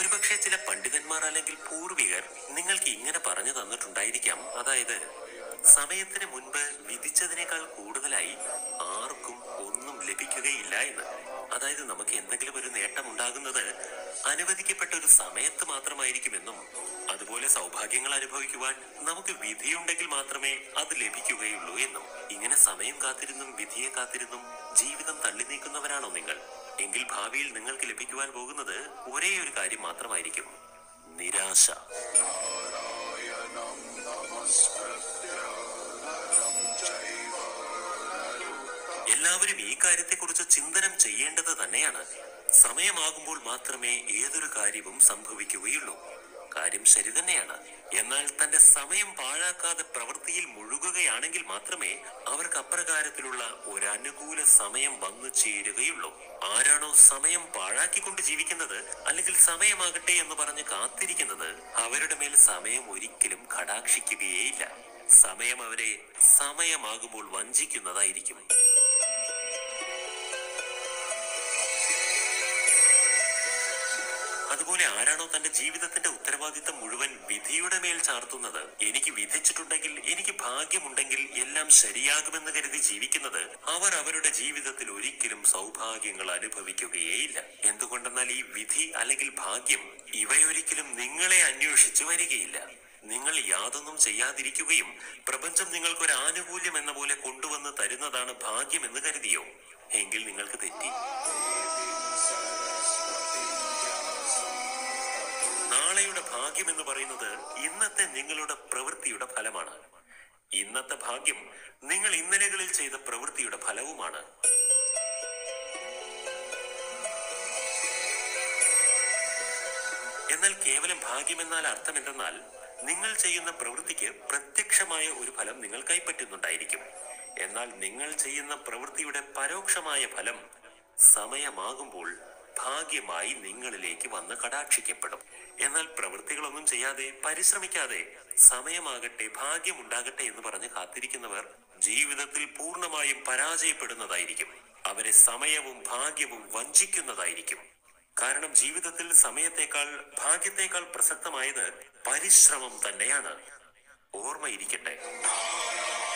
ഒരുപക്ഷെ ചില പണ്ഡിതന്മാർ അല്ലെങ്കിൽ പൂർവികർ നിങ്ങൾക്ക് ഇങ്ങനെ പറഞ്ഞു തന്നിട്ടുണ്ടായിരിക്കാം അതായത് സമയത്തിന് മുൻപ് വിധിച്ചതിനേക്കാൾ കൂടുതലായി ആർക്കും ഒന്നും ലഭിക്കുകയില്ല എന്ന് അതായത് നമുക്ക് എന്തെങ്കിലും ഒരു നേട്ടം ഉണ്ടാകുന്നത് അനുവദിക്കപ്പെട്ട ഒരു സമയത്ത് മാത്രമായിരിക്കുമെന്നും അതുപോലെ സൗഭാഗ്യങ്ങൾ അനുഭവിക്കുവാൻ നമുക്ക് വിധിയുണ്ടെങ്കിൽ മാത്രമേ അത് ലഭിക്കുകയുള്ളൂ എന്നും ഇങ്ങനെ സമയം കാത്തിരുന്നും വിധിയെ കാത്തിരുന്നും ജീവിതം തള്ളി നീക്കുന്നവരാണോ നിങ്ങൾ എങ്കിൽ ഭാവിയിൽ നിങ്ങൾക്ക് ലഭിക്കുവാൻ പോകുന്നത് ഒരേ ഒരു കാര്യം മാത്രമായിരിക്കും നിരാശ എല്ലാവരും ഈ കാര്യത്തെക്കുറിച്ച് ചിന്തനം ചെയ്യേണ്ടത് തന്നെയാണ് സമയമാകുമ്പോൾ മാത്രമേ ഏതൊരു കാര്യവും സംഭവിക്കുകയുള്ളൂ കാര്യം ശരി തന്നെയാണ് എന്നാൽ തന്റെ സമയം പാഴാക്കാതെ പ്രവൃത്തിയിൽ മുഴുകുകയാണെങ്കിൽ മാത്രമേ അവർക്ക് അപ്രകാരത്തിലുള്ള ഒരു അനുകൂല സമയം വന്നു ചേരുകയുള്ളൂ ആരാണോ സമയം പാഴാക്കിക്കൊണ്ട് ജീവിക്കുന്നത് അല്ലെങ്കിൽ സമയമാകട്ടെ എന്ന് പറഞ്ഞ് കാത്തിരിക്കുന്നത് അവരുടെ മേൽ സമയം ഒരിക്കലും കടാക്ഷിക്കുകയേയില്ല സമയം അവരെ സമയമാകുമ്പോൾ വഞ്ചിക്കുന്നതായിരിക്കും അതുപോലെ ആരാണോ തന്റെ ജീവിതത്തിന്റെ ഉത്തരവാദിത്തം മുഴുവൻ വിധിയുടെ മേൽ ചാർത്തുന്നത് എനിക്ക് വിധിച്ചിട്ടുണ്ടെങ്കിൽ എനിക്ക് ഭാഗ്യമുണ്ടെങ്കിൽ എല്ലാം ശരിയാകുമെന്ന് കരുതി ജീവിക്കുന്നത് അവർ അവരുടെ ജീവിതത്തിൽ ഒരിക്കലും സൗഭാഗ്യങ്ങൾ അനുഭവിക്കുകയേയില്ല എന്തുകൊണ്ടെന്നാൽ ഈ വിധി അല്ലെങ്കിൽ ഭാഗ്യം ഇവയൊരിക്കലും നിങ്ങളെ അന്വേഷിച്ചു വരികയില്ല നിങ്ങൾ യാതൊന്നും ചെയ്യാതിരിക്കുകയും പ്രപഞ്ചം നിങ്ങൾക്കൊരു ആനുകൂല്യം എന്ന പോലെ കൊണ്ടുവന്ന് തരുന്നതാണ് ഭാഗ്യം എന്ന് കരുതിയോ എങ്കിൽ നിങ്ങൾക്ക് തെറ്റി നാളെയുടെ ഭാഗ്യം എന്ന് പറയുന്നത് ഇന്നത്തെ നിങ്ങളുടെ പ്രവൃത്തിയുടെ ഫലമാണ് ഇന്നത്തെ ഭാഗ്യം നിങ്ങൾ ഇന്നലകളിൽ ചെയ്ത പ്രവൃത്തിയുടെ ഫലവുമാണ് എന്നാൽ കേവലം ഭാഗ്യം എന്നാൽ അർത്ഥം എന്തെന്നാൽ നിങ്ങൾ ചെയ്യുന്ന പ്രവൃത്തിക്ക് പ്രത്യക്ഷമായ ഒരു ഫലം നിങ്ങൾ കൈപ്പറ്റുന്നുണ്ടായിരിക്കും എന്നാൽ നിങ്ങൾ ചെയ്യുന്ന പ്രവൃത്തിയുടെ പരോക്ഷമായ ഫലം സമയമാകുമ്പോൾ ഭാഗ്യമായി നിങ്ങളിലേക്ക് വന്ന് കടാക്ഷിക്കപ്പെടും എന്നാൽ പ്രവൃത്തികളൊന്നും ചെയ്യാതെ പരിശ്രമിക്കാതെ സമയമാകട്ടെ ഭാഗ്യമുണ്ടാകട്ടെ എന്ന് പറഞ്ഞ് കാത്തിരിക്കുന്നവർ ജീവിതത്തിൽ പൂർണ്ണമായും പരാജയപ്പെടുന്നതായിരിക്കും അവരെ സമയവും ഭാഗ്യവും വഞ്ചിക്കുന്നതായിരിക്കും കാരണം ജീവിതത്തിൽ സമയത്തേക്കാൾ ഭാഗ്യത്തേക്കാൾ പ്രസക്തമായത് പരിശ്രമം തന്നെയാണ് ഓർമ്മയിരിക്കട്ടെ